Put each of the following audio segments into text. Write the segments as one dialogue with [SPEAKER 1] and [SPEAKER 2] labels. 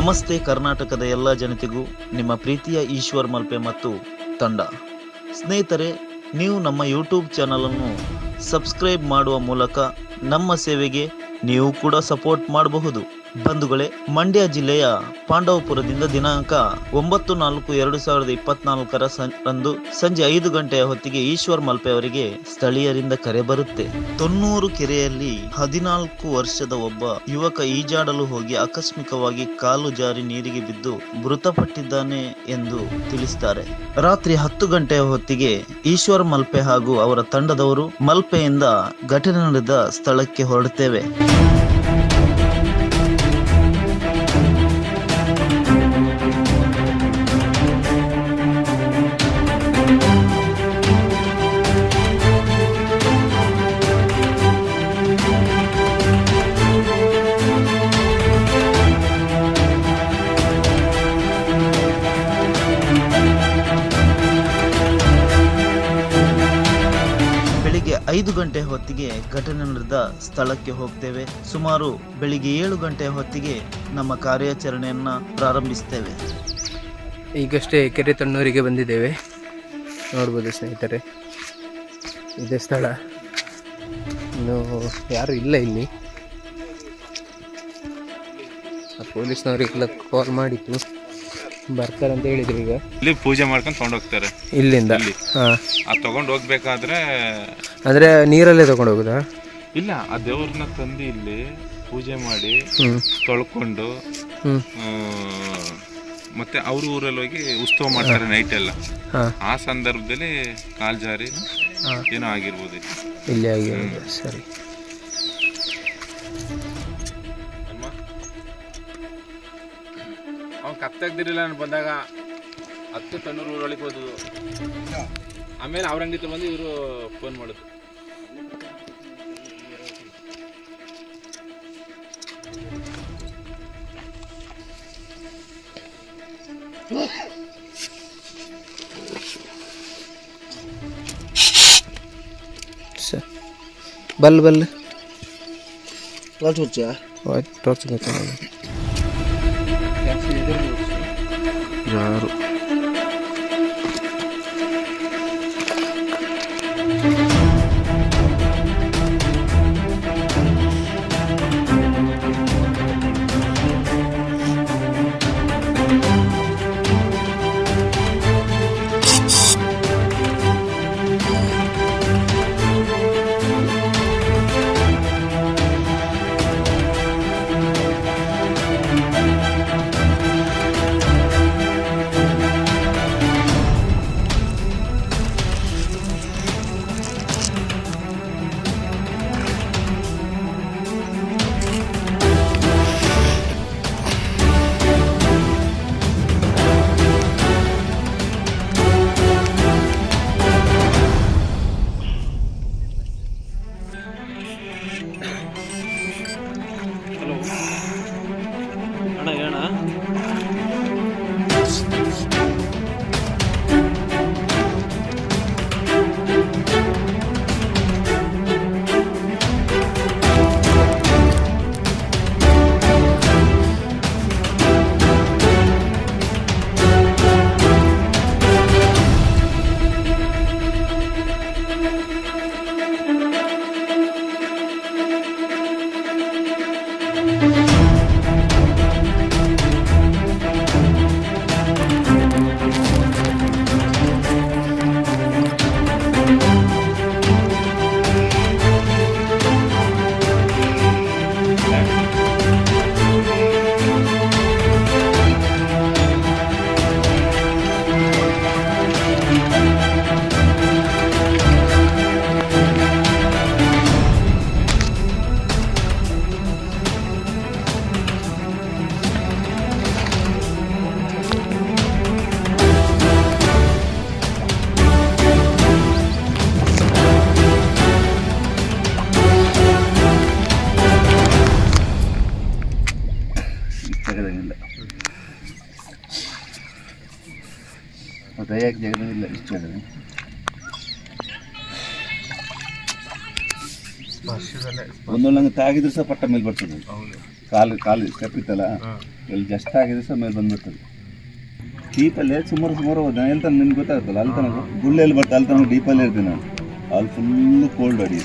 [SPEAKER 1] ನಮಸ್ತೆ ಕರ್ನಾಟಕದ ಎಲ್ಲ ಜನತೆಗೂ ನಿಮ್ಮ ಪ್ರೀತಿಯ ಈಶ್ವರ್ ಮಲ್ಪೆ ಮತ್ತು ತಂಡ ಸ್ನೇಹಿತರೆ ನೀವು ನಮ್ಮ ಯೂಟ್ಯೂಬ್ ಚಾನಲನ್ನು ಸಬ್ಸ್ಕ್ರೈಬ್ ಮಾಡುವ ಮೂಲಕ ನಮ್ಮ ಸೇವೆಗೆ ನೀವು ಕೂಡ ಸಪೋರ್ಟ್ ಮಾಡಬಹುದು ಬಂಧುಗಳೇ ಮಂಡ್ಯ ಜಿಲ್ಲೆಯ ಪಾಂಡವಪುರದಿಂದ ದಿನಾಂಕ ಒಂಬತ್ತು ನಾಲ್ಕು ಎರಡು ಸಾವಿರದ ಇಪ್ಪತ್ನಾಲ್ಕರ ಸಂ- ರಂದು ಸಂಜೆ ಐದು ಗಂಟೆಯ ಹೊತ್ತಿಗೆ ಈಶ್ವರ್ ಮಲ್ಪೆ ಅವರಿಗೆ ಸ್ಥಳೀಯರಿಂದ ಕರೆ ಬರುತ್ತೆ ತೊನ್ನೂರು ಕೆರೆಯಲ್ಲಿ ಹದಿನಾಲ್ಕು ವರ್ಷದ ಒಬ್ಬ ಯುವಕ ಈಜಾಡಲು ಹೋಗಿ ಆಕಸ್ಮಿಕವಾಗಿ ಕಾಲು ಜಾರಿ ನೀರಿಗೆ ಬಿದ್ದು ಮೃತಪಟ್ಟಿದ್ದಾನೆ ಎಂದು ತಿಳಿಸಿದ್ದಾರೆ ರಾತ್ರಿ ಹತ್ತು ಗಂಟೆಯ ಹೊತ್ತಿಗೆ ಈಶ್ವರ್ ಮಲ್ಪೆ ಹಾಗೂ ಅವರ ತಂಡದವರು ಮಲ್ಪೆಯಿಂದ ಘಟನೆ ನಡೆದ ಸ್ಥಳಕ್ಕೆ ಹೊರಡುತ್ತೇವೆ ಬೆಳಿಗ್ಗೆ ಐದು ಗಂಟೆ ಹೊತ್ತಿಗೆ ಘಟನೆ ನಡೆದ ಸ್ಥಳಕ್ಕೆ ಹೋಗ್ತೇವೆ ಸುಮಾರು ಬೆಳಿಗ್ಗೆ ಏಳು ಗಂಟೆ ಹೊತ್ತಿಗೆ ನಮ್ಮ ಕಾರ್ಯಾಚರಣೆಯನ್ನ ಪ್ರಾರಂಭಿಸ್ತೇವೆ
[SPEAKER 2] ಈಗಷ್ಟೇ ಕೆರೆ ತಣ್ಣೂರಿಗೆ ಬಂದಿದ್ದೇವೆ ನೋಡ್ಬೋದು ಸ್ನೇಹಿತರೆ ಇದೇ ಸ್ಥಳ ಇನ್ನು ಯಾರು ಇಲ್ಲ ಇಲ್ಲಿ ಆ ಪೊಲೀಸ್ನವರಿಗೆಲ್ಲ ಕಾಲ್ ಮಾಡಿತ್ತು ಬರ್ತಾರೆ ಅಂತ ಹೇಳಿದ್ರು ಈಗ
[SPEAKER 3] ಇಲ್ಲಿ ಪೂಜೆ ಮಾಡ್ಕೊಂಡು ತಗೊಂಡು ಹೋಗ್ತಾರೆ
[SPEAKER 2] ಇಲ್ಲಿಂದ
[SPEAKER 3] ಇಲ್ಲಿ.
[SPEAKER 2] ಹಾಂ
[SPEAKER 3] ಆ ತಗೊಂಡು ಹೋಗ್ಬೇಕಾದ್ರೆ
[SPEAKER 2] ಅಂದರೆ ನೀರಲ್ಲೇ ತಗೊಂಡು ಹೋಗುದಾ
[SPEAKER 3] ಇಲ್ಲ ಆ ದೇವ್ರನ್ನ ತಂದು ಇಲ್ಲಿ ಪೂಜೆ ಮಾಡಿ
[SPEAKER 2] ಹ್ಞೂ
[SPEAKER 3] ತೊಳ್ಕೊಂಡು
[SPEAKER 2] ಹ್ಞೂ
[SPEAKER 3] ಆ, ಮತ್ತೆ ಅವ್ರ ಊರಲ್ಲಿ ಹೋಗಿ ಉತ್ಸವ ಮಾಡ್ತಾರೆ ನೈಟ್ ಎಲ್ಲ
[SPEAKER 2] ಹಾಂ
[SPEAKER 3] ಆ ಸಂದರ್ಭದಲ್ಲಿ ಕಾಲ್ ಜಾರಿ
[SPEAKER 2] ಹಾಂ
[SPEAKER 3] ಏನೋ ಆಗಿರ್ಬೋದು ಇದು.
[SPEAKER 2] ಇಲ್ಲಿ ಆಗಿರೋದು ಸರಿ
[SPEAKER 4] ಅವ್ನು ಕತ್ತಾಗ್ದಿರಲಿಲ್ಲ ನಾನು ಬಂದಾಗ ಹತ್ತು ತಣ್ಣೂರು ಊರೊಳಗೆ ಹೋದದು ಆಮೇಲೆ ಅವ್ರ ಅಂಗಡಿ ಹತ್ರ ಬಂದು ಇವರು ಫೋನ್ ಮಾಡಿದ್ರು
[SPEAKER 2] ಸರಿ ಬಲ್ ಬಲ್
[SPEAKER 1] ಟಾರ್ಚ್
[SPEAKER 2] ಟಾರ್ಚ್
[SPEAKER 1] ಯಾರು
[SPEAKER 4] ಅಣ್ಣ ಹೇಳ
[SPEAKER 5] ತೆಗೆದಂಗಿಲ್ಲ ದಯಕ್ಕೆ ಜಗದಂಗಿಲ್ಲ ಇಷ್ಟು ಹೇಳಿದೆ ಒಂದೊಂದು ತಾಗಿದ್ರು ಸಹ ಪಟ್ಟ ಮೇಲೆ ಬರ್ತದೆ ಕಾಲು ಕಾಲು ಸ್ಟೆಪ್ ಇತ್ತಲ್ಲ ಇಲ್ಲಿ ಜಸ್ಟ್ ಆಗಿದೆ ಸಹ ಮೇಲೆ ಬಂದ್ಬಿಡ್ತದೆ ಡೀಪಲ್ಲೇ ಸುಮಾರು ಸುಮಾರು ಹೋದ ಎಲ್ಲಿ ತನಕ ನಿಮ್ಗೆ ಗೊತ್ತಾಗುತ್ತಲ್ಲ ಅಲ್ಲಿ ತನಕ ಗುಳ್ಳೆಲ್ಲಿ ಬರ್ತದೆ ಅಲ್ಲಿ ತನಕ ಡೀಪಲ್ಲೇ ಇರ್ತೀನಿ ನಾನು ಅಲ್ಲಿ ಫುಲ್ಲು ಕೋಲ್ಡ್ ಅಡಿ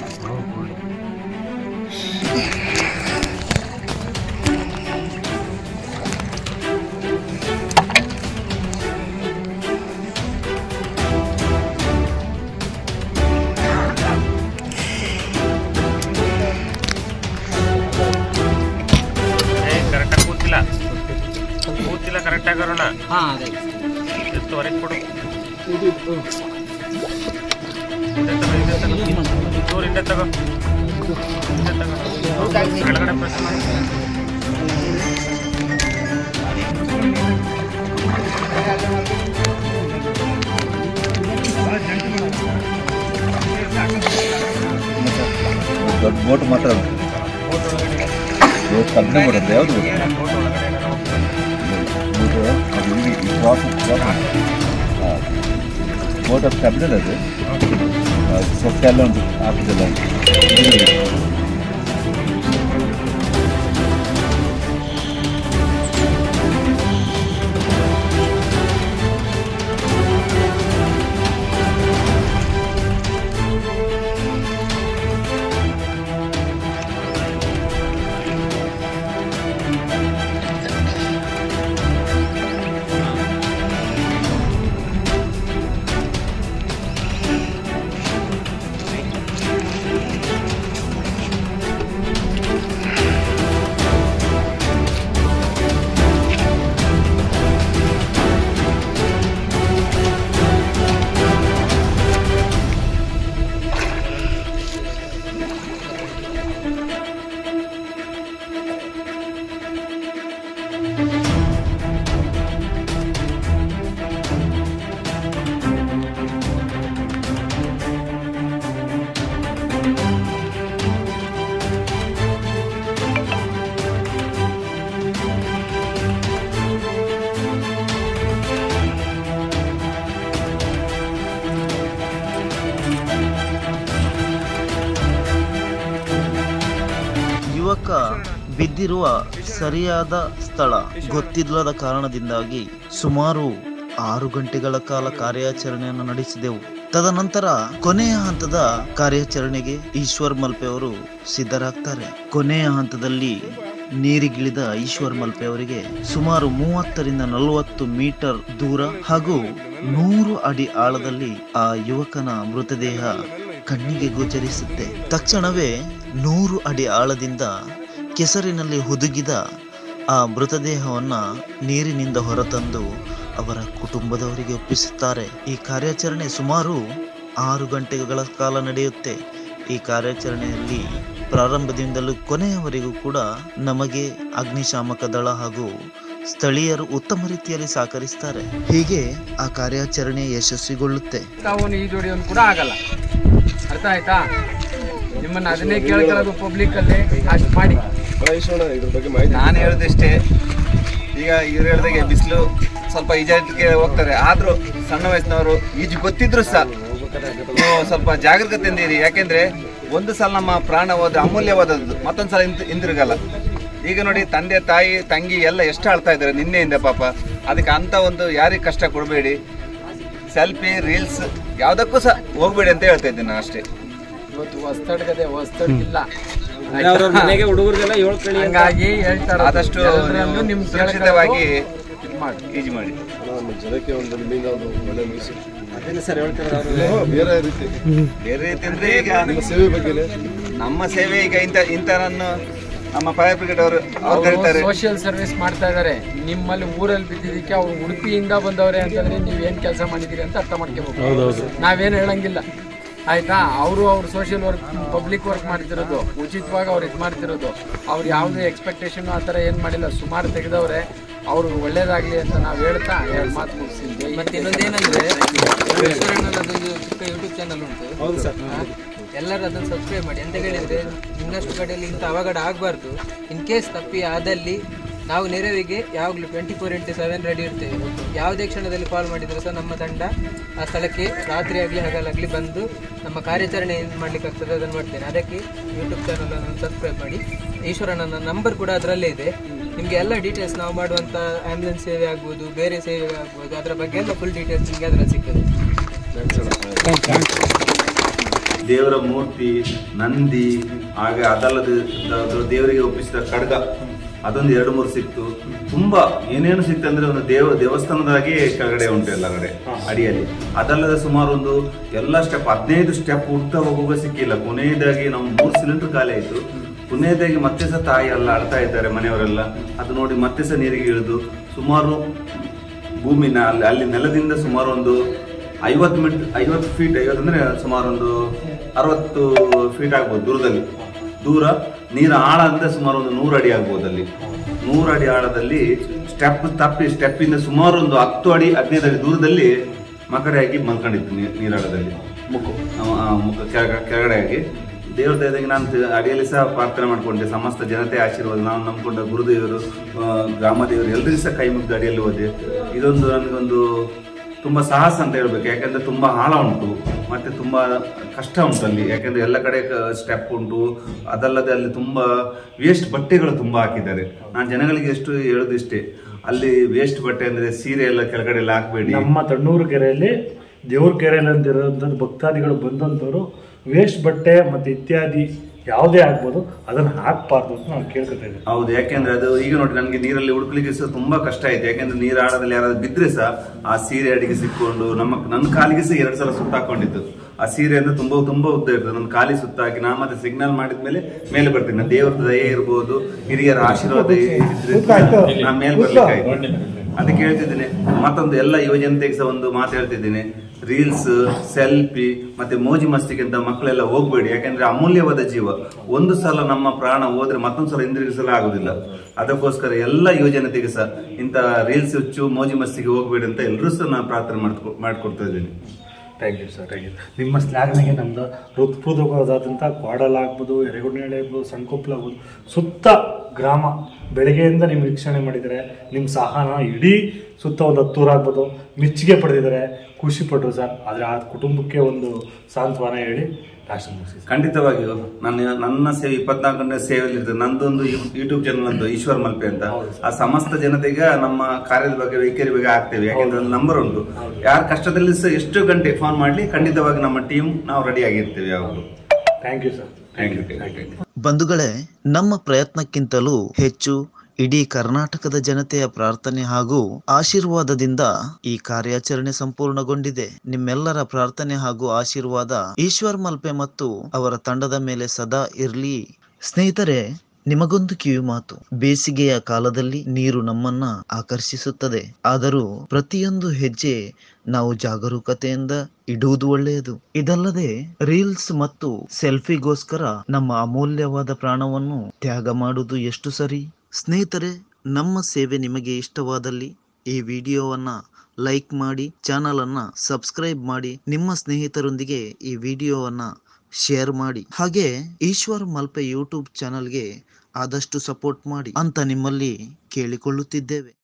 [SPEAKER 6] ಕರೆಕ್ಟಾಗಿ ಕೂತಿಲ್ಲ ಕೂತಿಲ್ಲ ಕರೆಕ್ಟಾಗಿ ಬರೋಣ
[SPEAKER 2] ಹಾಂ ಅದೇ
[SPEAKER 6] ಎಷ್ಟು ಹೊರಗೆ ಕೊಡು ಹಿಂದೆ ತಗೋ, ಹಿಂದೆ ತಗೋ. ಚೂರು ಹಿಂದೆ ತಗೋ ಹಿಂದೆ ತಗೋ ಕೆಳಗಡೆ ಪ್ರೆಸ್ ಮಾಡು
[SPEAKER 5] ದೊಡ್ಡ ಬೋಟ್ ಮಾತ್ರ ಬೋಟ್ ಕಬ್ಬನೆ ಬರುತ್ತೆ ಯಾವುದು
[SPEAKER 6] ಫೋಟೋ ಒಳಗಡೆ ಏನಾರ ಹೋಗ್ತದೆ.
[SPEAKER 5] ಬೋಟ್ ಅದು ಇಲ್ಲಿ ಈ ಕ್ರಾಸ್ ಬೋಟ್ ಅದು ಕಬ್ಬನೆ ಅದು ಸೊಕ್ಕ ಎಲ್ಲ ಉಂಟು ಹಾಕಿದೆಲ್ಲ ಉಂಟು ಇದು
[SPEAKER 1] ಯುವಕ ಬಿದ್ದಿರುವ ಸರಿಯಾದ ಸ್ಥಳ ಗೊತ್ತಿಲ್ಲದ ಕಾರಣದಿಂದಾಗಿ ಸುಮಾರು ಆರು ಗಂಟೆಗಳ ಕಾಲ ಕಾರ್ಯಾಚರಣೆಯನ್ನು ನಡೆಸಿದೆವು ತದನಂತರ ಕೊನೆಯ ಹಂತದ ಕಾರ್ಯಾಚರಣೆಗೆ ಈಶ್ವರ್ ಮಲ್ಪೆ ಅವರು ಸಿದ್ಧರಾಗ್ತಾರೆ ಕೊನೆಯ ಹಂತದಲ್ಲಿ ನೀರಿಗಿಳಿದ ಈಶ್ವರ್ ಮಲ್ಪೆ ಅವರಿಗೆ ಸುಮಾರು ಮೂವತ್ತರಿಂದ ನಲವತ್ತು ಮೀಟರ್ ದೂರ ಹಾಗೂ ನೂರು ಅಡಿ ಆಳದಲ್ಲಿ ಆ ಯುವಕನ ಮೃತದೇಹ ಕಣ್ಣಿಗೆ ಗೋಚರಿಸುತ್ತೆ ತಕ್ಷಣವೇ ನೂರು ಅಡಿ ಆಳದಿಂದ ಕೆಸರಿನಲ್ಲಿ ಹುದುಗಿದ ಆ ಮೃತದೇಹವನ್ನ ನೀರಿನಿಂದ ಹೊರತಂದು ಅವರ ಕುಟುಂಬದವರಿಗೆ ಒಪ್ಪಿಸುತ್ತಾರೆ ಈ ಕಾರ್ಯಾಚರಣೆ ಸುಮಾರು ಆರು ಗಂಟೆಗಳ ಕಾಲ ನಡೆಯುತ್ತೆ ಈ ಕಾರ್ಯಾಚರಣೆಯಲ್ಲಿ ಪ್ರಾರಂಭದಿಂದಲೂ ಕೊನೆಯವರೆಗೂ ಕೂಡ ನಮಗೆ ಅಗ್ನಿಶಾಮಕ ದಳ ಹಾಗೂ ಸ್ಥಳೀಯರು ಉತ್ತಮ ರೀತಿಯಲ್ಲಿ ಸಹಕರಿಸ್ತಾರೆ ಹೀಗೆ ಆ ಕಾರ್ಯಾಚರಣೆ ಯಶಸ್ವಿಗೊಳ್ಳುತ್ತೆ
[SPEAKER 7] ಅವನು ಈ ಜೋಡಿಯವನು ಕೂಡ ಆಗಲ್ಲ ಅರ್ಥ ಆಯ್ತಾ ನಿಮ್ಮನ್ನ ಅದನ್ನೇ ಕೇಳ್ಕೊಳ್ಳೋದು ಪಬ್ಲಿಕ್ ಅಲ್ಲಿ ಅಷ್ಟು ಮಾಡಿ
[SPEAKER 8] ನಾನು ಹೇಳೋದಿಷ್ಟೇ ಈಗ ಇವ್ರು ಹೇಳ್ದಾಗೆ ಬಿಸಿಲು ಸ್ವಲ್ಪ ಈಜಾಟಕ್ಕೆ ಹೋಗ್ತಾರೆ ಆದ್ರೂ ಸಣ್ಣ ವಯಸ್ಸಿನವರು ಈಜು ಗೊತ್ತಿದ್ರು ಸಹ ನೀವು ಸ್ವಲ್ಪ ಜಾಗರೂಕತೆಯಿಂದ ಇರಿ ಯಾಕೆಂದ್ರೆ ಒಂದು ಸಲ ನಮ್ಮ ಪ್ರಾಣ ಹೋದ್ರೆ ಅಮೂಲ್ಯವಾದದ್ದು ಮತ್ತೊಂದು ಸಲ ಹಿಂದ್- ಹಿಂದಿರುಗಲ್ಲ ಈಗ ನೋಡಿ ತಂದೆ ತಾಯಿ ತಂಗಿ ಎಲ್ಲ ಎಷ್ಟು ಆಳ್ತಾ ಇದ್ದಾರೆ ನಿನ್ನೆಯಿಂದ ಪಾಪ ಅದಕ್ಕೆ ಅಂತ ಒಂದು ಯಾರಿಗೆ ಕಷ್ಟ ಕೊಡಬೇಡಿ ಸೆಲ್ಫಿ ರೀಲ್ಸ್ ಯಾವುದಕ್ಕೂ ಸಹ ಹೋಗ್ಬೇಡಿ ಅಂತ ಹೇಳ್ತಾ ಇದ್ದೀನಿ ನಾನು ಅಷ್ಟೇ
[SPEAKER 7] ಇವತ್ತು ಹೊಸ್ತಡ್ಗದೆ ಹೊಸ್ತಡ್ಗಿಲ್ಲ
[SPEAKER 2] ಮನೆಗೆ ಹುಡುಗರಿಗೆಲ್ಲ ಹೇಳ್ಕೊಳ್ಳಿ
[SPEAKER 7] ಹಂಗಾಗಿ ಹೇಳ್ತಾರೆ
[SPEAKER 8] ಆದಷ್ಟು
[SPEAKER 7] ಎಲ್ಲರಲ್ಲೂ
[SPEAKER 8] ನೀವು
[SPEAKER 7] ನಿಮ್
[SPEAKER 8] ಸುರಕ್ಷಿತವಾಗಿ
[SPEAKER 7] ಇದು ಮಾಡಿ
[SPEAKER 8] ಈಜು ಮಾಡಿ ಬೇರೆ ರೀತಿ ಅಂದ್ರೆ ಈಗ ನಮ್ಮ ಸೇವೆ ಈಗ ಇಂಥ ಇಂಥನನ್ನು ನಮ್ಮ ಫೈರ್ ಬ್ರಿಗೇಡ್ ಅವರು ಅವ್ರು ಕರೀತಾರೆ
[SPEAKER 7] ಸೋಷಿಯಲ್ ಸರ್ವಿಸ್ ಮಾಡ್ತಾ ಇದಾರೆ ನಿಮ್ಮಲ್ಲಿ ಊರಲ್ಲಿ ಬಿದ್ದಿದ್ದಕ್ಕೆ ಅವ್ರು ಉಡುಪಿಯಿಂದ ಬಂದವ್ರೆ ಅಂತಂದ್ರೆ ನೀವ್ ಏನ್ ಕೆಲಸ ಮಾಡಿದೀರಿ ಅಂತ ಅರ್ಥ ಮಾಡ್ಕೋಬೇಕು ನಾವೇನು ಹೇಳಂಗಿಲ್ಲ ಆಯ್ತಾ ಅವರು ಅವ್ರು ಸೋಷಿಯಲ್ ವರ್ಕ್ ಪಬ್ಲಿಕ್ ವರ್ಕ್ ಮಾಡ್ತಿರೋದು ಉಚಿತವಾಗಿ ಅವ್ರು ಇದು ಮಾಡ್ತಿರೋದು ಅವ್ರು ಯಾವುದೇ ಎಕ್ಸ್ಪೆಕ್ಟೇಷನ್ ಆ ಥರ ಏನು ಮಾಡಿಲ್ಲ ಸುಮಾರು ತೆಗೆದವ್ರೆ ಅವ್ರು ಒಳ್ಳೇದಾಗ್ಲಿ ಅಂತ ನಾವು ಹೇಳ್ತಾ ಎರಡು ಮಾತು ಮುಗಿಸಿದ್ವಿ
[SPEAKER 2] ಮತ್ತೆ ಇನ್ನೊಂದೇನಂದ್ರೆ ಅದೊಂದು ಚಿಕ್ಕ ಯೂಟ್ಯೂಬ್ ಚಾನಲ್ ಉಂಟು ಹೌದು ಸರ್ ಎಲ್ಲರೂ ಅದನ್ನು ಸಬ್ಸ್ಕ್ರೈಬ್ ಮಾಡಿ ಅಂತ ಹೇಳಿದ್ರೆ ಇನ್ನಷ್ಟು ಕಡೆಯಲ್ಲಿ ಇಂಥ ಅವಘಡ ಆಗಬಾರ್ದು ಇನ್ ಕೇಸ್ ತಪ್ಪಿ ಆದಲ್ಲಿ ನಾವು ನೆರವಿಗೆ ಯಾವಾಗಲೂ twenty four into seven ready ಇರ್ತೇವೆ ಯಾವುದೇ ಕ್ಷಣದಲ್ಲಿ ಕಾಲ್ ಮಾಡಿದರೂ ಸಹ ನಮ್ಮ ತಂಡ ಆ ಸ್ಥಳಕ್ಕೆ ರಾತ್ರಿ ಆಗಲಿ ಹಗಲಾಗಲಿ ಬಂದು ನಮ್ಮ ಕಾರ್ಯಾಚರಣೆ ಏನು ಮಾಡಲಿಕ್ಕೆ ಆಗ್ತದೆ ಅದನ್ನು ಮಾಡ್ತೇನೆ ಅದಕ್ಕೆ ಯೂಟ್ಯೂಬ್ ಚಾನಲನ್ನು ಸಬ್ಸ್ಕ್ರೈಬ್ ಮಾಡಿ ಈಶ್ವರನ ನಂಬರ್ ಕೂಡ ಅದರಲ್ಲೇ ಇದೆ ನಿಮಗೆ ಎಲ್ಲ ಡೀಟೇಲ್ಸ್ ನಾವು ಮಾಡುವಂಥ ಆ್ಯಂಬುಲೆನ್ಸ್ ಸೇವೆ ಆಗ್ಬೋದು ಬೇರೆ ಸೇವೆ ಆಗ್ಬೋದು ಅದರ ಬಗ್ಗೆ ಎಲ್ಲ ಫುಲ್ ಡೀಟೇಲ್ಸ್ ನಿಮಗೆ ಅದರಲ್ಲಿ ಸಿಗ್ತದೆ
[SPEAKER 5] ದೇವರ ಮೂರ್ತಿ ನಂದಿ ಹಾಗೆ ಅದಲ್ಲದೆ ದ- ದೇವರಿಗೆ ಒಪ್ಪಿಸಿದ ಖಡ್ಗ ಅದೊಂದು ಎರಡು ಮೂರು ಸಿಕ್ತು ತುಂಬಾ ಏನೇನು ಸಿಕ್ತು ಅಂದ್ರೆ ಒಂದು ದೇವ ದೇವಸ್ಥಾನದಾಗೆ ಕೆಳಗಡೆ ಉಂಟು ಎಲ್ಲ ಕಡೆ ಅಡಿಯಲ್ಲಿ ಅದಲ್ಲದೆ ಸುಮಾರು ಒಂದು ಎಲ್ಲ ಸ್ಟೆಪ್ ಹದಿನೈದು ಸ್ಟೆಪ್ ಉಡ್ತಾ ಹೋಗುವಾಗ ಸಿಕ್ಕಿಲ್ಲ ಕೊನೆಯದಾಗಿ ನಾವು ಮೂರು ಸಿಲಿಂಡರ್ ಖಾಲಿ ಆಯ್ತು ಕೊನೆಯದಾಗಿ ಮತ್ತೆ ಸಹ ತಾಯಿ ಎಲ್ಲ ಅಳ್ತಾ ಇದ್ದಾರೆ ಮನೆಯವರೆಲ್ಲ ಅದು ನೋಡಿ ಮತ್ತೆ ಸಹ ನೀರಿಗೆ ಇಳಿದು ಸುಮಾರು ಭೂಮಿನ ಅಲ್ಲಿ ಅಲ್ಲಿ ನೆಲದಿಂದ ಸುಮಾರು ಒಂದು ಐವತ್ತು ಮೀಟ್ ಐವತ್ತು ಫೀಟ್ ಐವತ್ತು ಅಂದ್ರೆ ಸುಮಾರು ಒಂದು ಅರವತ್ತು ಫೀಟ್ ಆಗ್ಬೋದು ದೂರದಲ್ಲಿ ದೂರ ನೀರ ಆಳ ಅಂದ್ರೆ ಸುಮಾರು ಒಂದು ನೂರು ಅಡಿ ಆಗ್ಬೋದು ಅಲ್ಲಿ ನೂರು ಅಡಿ ಆಳದಲ್ಲಿ ಸ್ಟೆಪ್ ತಪ್ಪಿ ಸ್ಟೆಪ್ ಇಂದ ಸುಮಾರು ಒಂದು ಹತ್ತು ಅಡಿ ಹದಿನೈದು ಅಡಿ ದೂರದಲ್ಲಿ ಮಕಡೆ ಹಾಕಿ ಮಲ್ಕೊಂಡಿತ್ತು ನೀ- ನೀರಾಳದಲ್ಲಿ ಮುಖ ಮುಖ ಕೆಳಗ- ಕೆಳಗಡೆ ಆಗಿ ದೇವ್ರ ದಯದಾಗಿ ನಾನು ತ- ಅಡಿಯಲ್ಲಿ ಸಹ ಪ್ರಾರ್ಥನೆ ಮಾಡ್ಕೊಂಡೆ ಸಮಸ್ತ ಜನತೆ ಆಶೀರ್ವಾದ ನಾವು ನಂಬ್ಕೊಂಡ ಗುರುದೇವರು ಆ, ಗ್ರಾಮ ದೇವರು ಎಲ್ಲರಿಗೂ ಸಹ ಕೈ ಮುಗ್ದು ಅಡಿಯಲ್ಲಿ ಹೋದೆ ಇದೊಂದು ನನಗೊಂದು ತುಂಬಾ ಸಾಹಸ ಅಂತ ಹೇಳ್ಬೇಕು ಯಾಕಂದ್ರೆ ತುಂಬಾ ಆಳ ಉಂಟು ಮತ್ತೆ ತುಂಬಾ ಕಷ್ಟ ಉಂಟು ಅಲ್ಲಿ ಯಾಕಂದ್ರೆ ಎಲ್ಲ ಕಡೆ ಸ್ಟೆಪ್ ಉಂಟು ಅದಲ್ಲದೆ ಅಲ್ಲಿ ತುಂಬಾ ವೇಸ್ಟ್ ಬಟ್ಟೆಗಳು ತುಂಬಾ ಹಾಕಿದ್ದಾರೆ ನಾನು ಜನಗಳಿಗೆ ಎಷ್ಟು ಹೇಳೋದು ಇಷ್ಟೇ ಅಲ್ಲಿ ವೇಸ್ಟ್ ಬಟ್ಟೆ ಅಂದ್ರೆ ಸೀರೆ ಎಲ್ಲ ಕೆಳಗಡೆ ಎಲ್ಲ ಹಾಕ್ಬೇಡಿ
[SPEAKER 6] ನಮ್ಮ ತಣ್ಣೂರು ಕೆರೆಯಲ್ಲಿ ದೇವ್ರ ಕೆರೆಯಲ್ಲಿ ಅಂತಿರೋಂಥದ್ದು ಭಕ್ತಾದಿಗಳು ಬಂದಂಥವ್ರು ವೇಸ್ಟ್ ಬಟ್ಟೆ ಮತ್ತು ಇತ್ಯಾದಿ ಯಾವುದೇ ಆಗ್ಬೋದು ಅದನ್ನು ಹಾಕಬಾರ್ದು ಅಂತ ನಾವು ಕೇಳ್ಕೊತಾ ಇದ್ದೀವಿ
[SPEAKER 5] ಹೌದು ಯಾಕೆಂದ್ರೆ ಅದು ಈಗ ನೋಡಿ ನನಗೆ ನೀರಲ್ಲಿ ಹುಡುಕ್ಲಿಕ್ಕೆ ಸಹ ತುಂಬಾ ಕಷ್ಟ ಆಯ್ತು ಯಾಕೆಂದ್ರೆ ನೀರ ಆಳದಲ್ಲಿ ಯಾರಾದ್ರೂ ಬಿದ್ರೆ ಸಹ ಆ ಸೀರೆ ಅಡಿಗೆ ಸಿಕ್ಕೊಂಡು ನಮ್ಮ ನನ್ನ ಕಾಲಿಗೆ ಸಹ ಎರಡು ಸಲ ಸುತ್ತಾಕೊಂಡಿತ್ತು ಆ ಸೀರೆ ಅಂದ್ರೆ ತುಂಬಾ ತುಂಬಾ ಉದ್ದ ಇರ್ತದೆ ನನ್ನ ಕಾಲಿ ಸುತ್ತಾಕಿ ನಾ ಮತ್ತೆ ಸಿಗ್ನಲ್ ಮಾಡಿದ್ಮೇಲೆ ಮೇಲೆ ಬರ್ತೀನಿ ನಾನು ದೇವ್ರ ದಯೆ ಇರ್ಬೋದು ಹಿರಿಯರ ಆಶೀರ್ವಾದ ಇದ್ರೆ ನಾ ಮೇಲೆ ಬರ್ಲಿಕ್ಕೆ ಅದಕ್ಕೆ ಹೇಳ್ತಿದ್ದೀನಿ ಮತ್ತೊಂದು ಎಲ್ಲ ಯುವ ಜನತೆಗೆ ಸಹ ಒಂದು ಮಾತು ಹೇಳ್ತಿದ್ದೀನಿ ರೀಲ್ಸ್ ಸೆಲ್ಫಿ ಮತ್ತೆ ಮೋಜಿ ಮಸ್ತಿಗಿಂತ ಮಕ್ಕಳೆಲ್ಲ ಹೋಗ್ಬೇಡಿ ಯಾಕಂದ್ರೆ ಅಮೂಲ್ಯವಾದ ಜೀವ ಒಂದು ಸಲ ನಮ್ಮ ಪ್ರಾಣ ಹೋದ್ರೆ ಮತ್ತೊಂದು ಸಲ ಹಿಂದಿರುಗಿಸಲು ಆಗುದಿಲ್ಲ ಅದಕ್ಕೋಸ್ಕರ ಎಲ್ಲ ಯುವ ಜನತೆಗೆ ಸಹ ಇಂಥ ರೀಲ್ಸ್ ಹುಚ್ಚು ಮೋಜಿ ಮಸ್ತಿಗೆ ಹೋಗ್ಬೇಡಿ ಅಂತ ಎಲ್ಲರೂ ಸಹ ನಾನು ಪ್ರಾರ್ಥನೆ ಮಾಡ್ಕೊ ಮಾಡ್ಕೊಡ್ತಾ ಇದ್ದೀನಿ
[SPEAKER 6] thank you sir thank you ನಿಮ್ಮ ಸ್ಲ್ಯಾಗ್ನಾಗೆ ನಮ್ದು ಹೃತ್ಪೂರ್ವಕವಾದಂಥ ಕ್ವಾಡಲ್ ಆಗ್ಬೋದು ಎರೆಗುಂಡೇಳಿ ಆಗ್ಬೋದು ಸಣ್ಕೊಪ್ಪಲು ಆಗ್ಬೋದು ಸುತ್ತ ಗ್ರಾಮ ಬೆಳಗ್ಗೆಯಿಂದ ನೀವು ವೀಕ್ಷಣೆ ಮಾಡಿದರೆ ನಿಮ್ಮ ಸಹನ ಇಡೀ ಸುತ್ತ ಒಂದು ಹತ್ತೂರು ಆಗ್ಬೋದು ಮೆಚ್ಚುಗೆ ಪಡೆದಿದ್ದಾರೆ ಖುಷಿ ಪಟ್ಟರು ಸರ್ ಆದರೆ ಆ ಕುಟುಂಬಕ್ಕೆ ಒಂದು ಸಾಂತ್ವನ ಹೇಳಿ ಲಾಸ್ಟ್ ಮುಗಿಸಿ ಸರ್.
[SPEAKER 5] ಖಂಡಿತವಾಗಿಯೂ ನನ್ನ ನನ್ನ ಸೇವೆ ಇಪ್ಪತ್ನಾಲ್ಕು ಗಂಟೆ ಸೇವೆಯಲ್ಲಿ ಇರ್ತದೆ ನಂದೊಂದು ಯೂಟ್ಯೂಬ್ ಚಾನಲ್ ಅಂತ ಈಶ್ವರ್ ಮಲ್ಪೆ ಅಂತ ಆ ಸಮಸ್ತ ಜನತೆಗೆ ನಮ್ಮ ಕಾರ್ಯದ ಬಗ್ಗೆ ವೈಖರಿ ಬಗ್ಗೆ ಆಗ್ತೇವೆ ಯಾಕೆಂದ್ರೆ ಅಲ್ಲಿ ನಂಬರ್ ಉಂಟು ಯಾರ ಕಷ್ಟದಲ್ಲಿ ಸಹ ಎಷ್ಟು ಗಂಟೆ ಫೋನ್ ಮಾಡ್ಲಿ ಖಂಡಿತವಾಗಿ ನಮ್ಮ ಟೀಮ್ ನಾವು ರೆಡಿ ಆಗಿರ್ತೇವೆ ಯಾವಾಗಲೂ
[SPEAKER 6] thank you sir
[SPEAKER 5] thank you thank you
[SPEAKER 1] ಬಂಧುಗಳೇ ನಮ್ಮ ಪ್ರಯತ್ನಕ್ಕಿಂತಲೂ ಹೆಚ್ಚು ಇಡೀ ಕರ್ನಾಟಕದ ಜನತೆಯ ಪ್ರಾರ್ಥನೆ ಹಾಗೂ ಆಶೀರ್ವಾದದಿಂದ ಈ ಕಾರ್ಯಾಚರಣೆ ಸಂಪೂರ್ಣಗೊಂಡಿದೆ ನಿಮ್ಮೆಲ್ಲರ ಪ್ರಾರ್ಥನೆ ಹಾಗೂ ಆಶೀರ್ವಾದ ಈಶ್ವರ್ ಮಲ್ಪೆ ಮತ್ತು ಅವರ ತಂಡದ ಮೇಲೆ ಸದಾ ಇರ್ಲಿ ಸ್ನೇಹಿತರೆ ನಿಮಗೊಂದು ಕಿವಿ ಮಾತು ಬೇಸಿಗೆಯ ಕಾಲದಲ್ಲಿ ನೀರು ನಮ್ಮನ್ನ ಆಕರ್ಷಿಸುತ್ತದೆ ಆದರೂ ಪ್ರತಿಯೊಂದು ಹೆಜ್ಜೆ ನಾವು ಜಾಗರೂಕತೆಯಿಂದ ಇಡುವುದು ಒಳ್ಳೆಯದು ಇದಲ್ಲದೆ ರೀಲ್ಸ್ ಮತ್ತು ಸೆಲ್ಫಿಗೋಸ್ಕರ ನಮ್ಮ ಅಮೂಲ್ಯವಾದ ಪ್ರಾಣವನ್ನು ತ್ಯಾಗ ಮಾಡುವುದು ಎಷ್ಟು ಸರಿ ಸ್ನೇಹಿತರೆ ನಮ್ಮ ಸೇವೆ ನಿಮಗೆ ಇಷ್ಟವಾದಲ್ಲಿ ಈ ವಿಡಿಯೋವನ್ನ ಲೈಕ್ ಮಾಡಿ ಚಾನಲ್ ಅನ್ನ ಸಬ್ಸ್ಕ್ರೈಬ್ ಮಾಡಿ ನಿಮ್ಮ ಸ್ನೇಹಿತರೊಂದಿಗೆ ಈ ವಿಡಿಯೋವನ್ನ ಶೇರ್ ಮಾಡಿ ಹಾಗೆ ಈಶ್ವರ್ ಮಲ್ಪೆ ಯೂಟ್ಯೂಬ್ ಚಾನಲ್ಗೆ ಆದಷ್ಟು ಸಪೋರ್ಟ್ ಮಾಡಿ ಅಂತ ನಿಮ್ಮಲ್ಲಿ ಕೇಳಿಕೊಳ್ಳುತ್ತಿದ್ದೇವೆ